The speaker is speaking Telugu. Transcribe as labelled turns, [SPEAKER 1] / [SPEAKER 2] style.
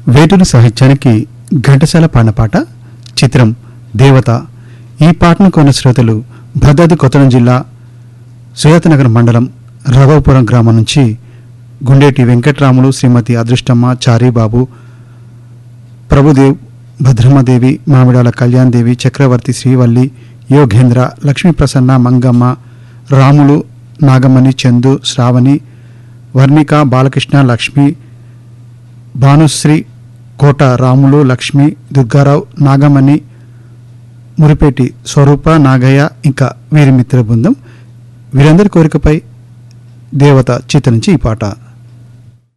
[SPEAKER 1] వేటూరి సాహిత్యానికి ఘంటసాల పాడిన పాట చిత్రం దేవత ఈ పాటను కొన్న శ్రోతలు భద్రాద్రి కొత్తగూడెం జిల్లా సుజాతనగర్ మండలం రఘవపురం గ్రామం నుంచి గుండేటి వెంకట్రాములు శ్రీమతి అదృష్టమ్మ చారీబాబు ప్రభుదేవ్ భద్రమ్మదేవి మామిడాల కళ్యాణ్దేవి చక్రవర్తి శ్రీవల్లి యోగేంద్ర లక్ష్మీప్రసన్న మంగమ్మ రాములు నాగమణి చందు శ్రావణి వర్ణిక బాలకృష్ణ లక్ష్మి భానుశ్రీ కోట రాములు లక్ష్మి దుర్గారావు నాగమణి మురిపేటి స్వరూప నాగయ్య ఇంకా వీరి మిత్ర బృందం వీరందరి కోరికపై దేవత చిత్ర నుంచి ఈ పాట